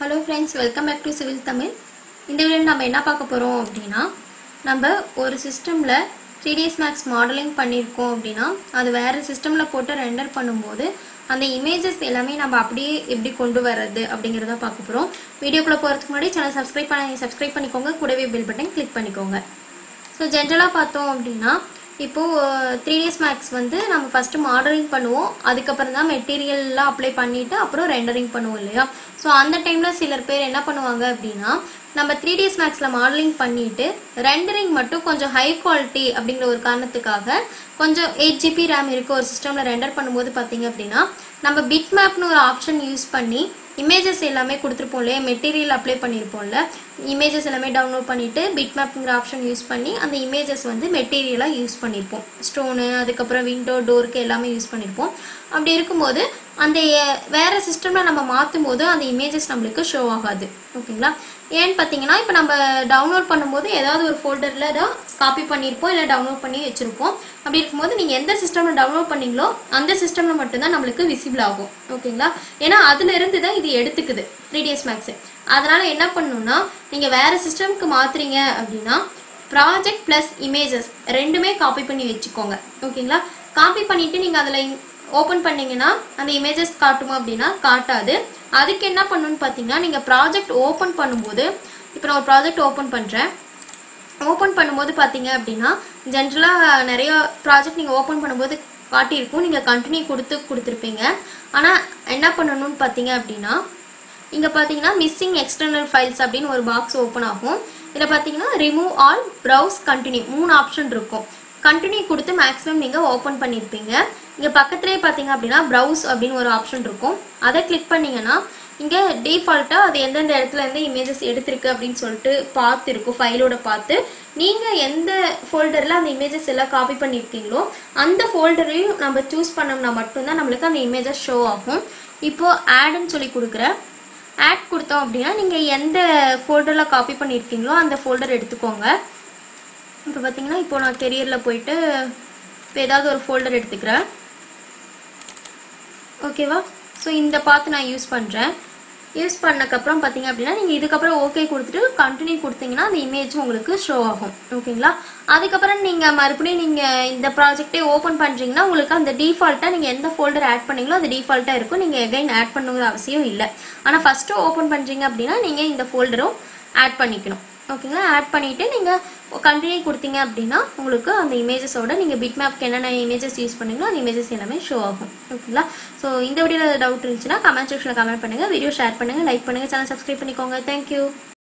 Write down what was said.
hello friends welcome back to civil Tamil இந்த வீடியோவில் நம்ம என்ன பார்க்க போகிறோம் அப்படின்னா நம்ம ஒரு சிஸ்டமில் த்ரீ டேஸ் மேக்ஸ் மாடலிங் பண்ணியிருக்கோம் அப்படின்னா அது வேறு சிஸ்டமில் போட்டு ரெண்டர் பண்ணும்போது அந்த இமேஜஸ் எல்லாமே நம்ம அப்படியே எப்படி கொண்டு வர்றது அப்படிங்கிறத பார்க்க போகிறோம் வீடியோக்குள்ளே போகிறதுக்கு முன்னாடி சேனல் சப்ஸ்கிரைப் பண்ணி சப்ஸ்கிரைப் பண்ணிக்கோங்க கூடவே பில் பட்டன் கிளிக் பண்ணிக்கோங்க ஸோ ஜென்ரலாக பார்த்தோம் அப்படின்னா இப்போது த்ரீ டேஸ் மேக்ஸ் வந்து நம்ம ஃபஸ்ட்டு மாடலிங் பண்ணுவோம் அதுக்கப்புறம் தான் மெட்டீரியல்லாம் அப்ளை பண்ணிவிட்டு அப்புறம் ரெண்டரிங் பண்ணுவோம் இல்லையா ஸோ அந்த டைமில் சிலர் பேர் என்ன பண்ணுவாங்க அப்படின்னா நம்ம த்ரீ டேஸ் மேக்ஸில் மாடலிங் பண்ணிவிட்டு ரெண்டரிங் மட்டும் கொஞ்சம் ஹை குவாலிட்டி அப்படிங்கிற ஒரு காரணத்துக்காக கொஞ்சம் எயிட் ஜிபி ரேம் இருக்க ஒரு சிஸ்டமில் ரெண்டர் பண்ணும்போது பார்த்தீங்க அப்படின்னா நம்ம பிட் மேப்னு ஒரு ஆப்ஷன் யூஸ் பண்ணி இமேஜஸ் எல்லாமே கொடுத்துருப்போம் இல்லையா மெட்டீரியல் அப்ளை பண்ணியிருப்போம்ல இமேஜஸ் எல்லாமே டவுன்லோட் பண்ணிவிட்டு பிட் மேப்ங்கிற ஆப்ஷன் யூஸ் பண்ணி அந்த இமேஜஸ் வந்து மெட்டீரியலாக யூஸ் பண்ணியிருப்போம் ஸ்டோனு அதுக்கப்புறம் விண்டோ டோருக்கு எல்லாமே யூஸ் பண்ணியிருப்போம் அப்படி இருக்கும்போது அந்த அஹ், வேற சிஸ்டமில் நம்ம மாற்றும் போது அந்த இமேஜஸ் நம்மளுக்கு ஷோ ஆகாது ஓகேங்களா ஏன்னு பார்த்தீங்கன்னா இப்போ நம்ம டவுன்லோட் பண்ணும்போது ஏதாவது ஒரு ஃபோல்டரில் தான் காப்பி பண்ணியிருப்போம் இல்லை டவுன்லோட் பண்ணி வச்சுருப்போம் அப்படி இருக்கும்போது நீங்கள் எந்த சிஸ்டமில் டவுன்லோட் பண்ணீங்களோ அந்த சிஸ்டமில் மட்டும்தான் நம்மளுக்கு விசிபிள் ஆகும் ஓகேங்களா ஏன்னா அதுல இருந்து தான் இது எடுத்துக்குது த்ரீ டேஸ் மேக்ஸு அதனால என்ன பண்ணணும்னா நீங்கள் வேற சிஸ்டம்க்கு மாத்துறீங்க அப்படின்னா ப்ராஜெக்ட் ப்ளஸ் இமேஜஸ் ரெண்டுமே காப்பி பண்ணி வச்சுக்கோங்க ஓகேங்களா காப்பி பண்ணிட்டு நீங்கள் அதில் ஓப்பன் பண்ணீங்கன்னா அந்த இமேஜஸ் காட்டுமா அப்படின்னா காட்டாது அதுக்கு என்ன பண்ணணும்னு பார்த்தீங்கன்னா நீங்கள் ப்ராஜெக்ட் ஓப்பன் பண்ணும்போது இப்போ நான் ஒரு ப்ராஜெக்ட் ஓப்பன் பண்ணுறேன் ஓப்பன் பண்ணும்போது பார்த்தீங்க அப்படின்னா ஜென்ரலாக நிறைய ப்ராஜெக்ட் நீங்கள் ஓப்பன் பண்ணும்போது காட்டியிருக்கும் நீங்கள் கண்டினியூ கொடுத்து கொடுத்துருப்பீங்க ஆனால் என்ன பண்ணணும்னு பார்த்தீங்க அப்படின்னா இங்கே பார்த்தீங்கன்னா மிஸ்ஸிங் எக்ஸ்டர்னல் ஃபைல்ஸ் அப்படின்னு ஒரு பாக்ஸ் ஓப்பன் ஆகும் இதில் பார்த்தீங்கன்னா ரிமூவ் ஆல் ப்ரௌஸ் கண்டினியூ மூணு ஆப்ஷன் இருக்கும் கண்டினியூ கொடுத்து மேக்ஸிமம் நீங்கள் ஓப்பன் பண்ணியிருப்பீங்க இங்கே பக்கத்துலேயே பார்த்தீங்க அப்படின்னா ப்ரௌஸ் அப்படின்னு ஒரு ஆப்ஷன் இருக்கும் அதை கிளிக் பண்ணீங்கன்னா இங்கே டிஃபால்ட்டாக அது எந்தெந்த இடத்துல இருந்து இமேஜஸ் எடுத்திருக்கு அப்படின்னு சொல்லிட்டு பார்த்து இருக்கும் ஃபைலோட பார்த்து நீங்கள் எந்த ஃபோல்டரில் அந்த இமேஜஸ் எல்லாம் காப்பி பண்ணியிருக்கீங்களோ அந்த ஃபோல்டரையும் நம்ம சூஸ் பண்ணோம்னா மட்டும்தான் நம்மளுக்கு அந்த இமேஜஸ் ஷோ ஆகும் இப்போது ஆடுன்னு சொல்லி கொடுக்குறேன் ஆட் கொடுத்தோம் அப்படின்னா நீங்கள் எந்த ஃபோல்டரில் காப்பி பண்ணியிருக்கீங்களோ அந்த ஃபோல்டர் எடுத்துக்கோங்க இப்போ பார்த்தீங்கன்னா இப்போ நான் கெரியரில் போயிட்டு இப்போ ஏதாவது ஒரு ஃபோல்டர் எடுத்துக்கிறேன் ஓகேவா ஸோ இந்த பார்த்து நான் யூஸ் பண்ணுறேன் யூஸ் பண்ணக்கப்புறம் பார்த்தீங்க அப்படின்னா நீங்கள் இதுக்கப்புறம் ஓகே கொடுத்துட்டு கண்டினியூ கொடுத்தீங்கன்னா அந்த இமேஜ் உங்களுக்கு ஷோ ஆகும் ஓகேங்களா அதுக்கப்புறம் நீங்கள் மறுபடியும் நீங்கள் இந்த ப்ராஜெக்டே ஓப்பன் பண்ணுறீங்கன்னா உங்களுக்கு அந்த டிஃபால்ட்டாக நீங்கள் எந்த ஃபோல்டர் ஆட் பண்ணீங்களோ அது டிஃபால்ட்டாக இருக்கும் நீங்கள் எகைன் ஆட் பண்ணுங்கிற அவசியம் இல்லை ஆனால் ஃபஸ்ட்டு ஓப்பன் பண்ணுறீங்க அப்படின்னா நீங்கள் இந்த ஃபோல்டரும் ஆட் பண்ணிக்கணும் ஓகேங்களா ஆட் பண்ணிவிட்டு நீங்கள் கண்டினியூ கொடுத்தீங்க அப்படின்னா உங்களுக்கு அந்த இமேஜஸோட நீங்கள் பிட் மேப்க்கு என்னென்ன இமேஜஸ் யூஸ் பண்ணீங்களோ அந்த இமேஜஸ் எல்லாமே ஷோ ஆகும் ஓகேங்களா ஸோ இந்த வீடியோவில் டவுட் இருந்துச்சுன்னா கமெண்ட் செக்ஷனில் கமெண்ட் பண்ணுங்கள் வீடியோ ஷேர் பண்ணுங்கள் லைக் பண்ணுங்கள் சேனல் சப்ஸ்கிரைப் பண்ணிக்கோங்க தேங்க்யூ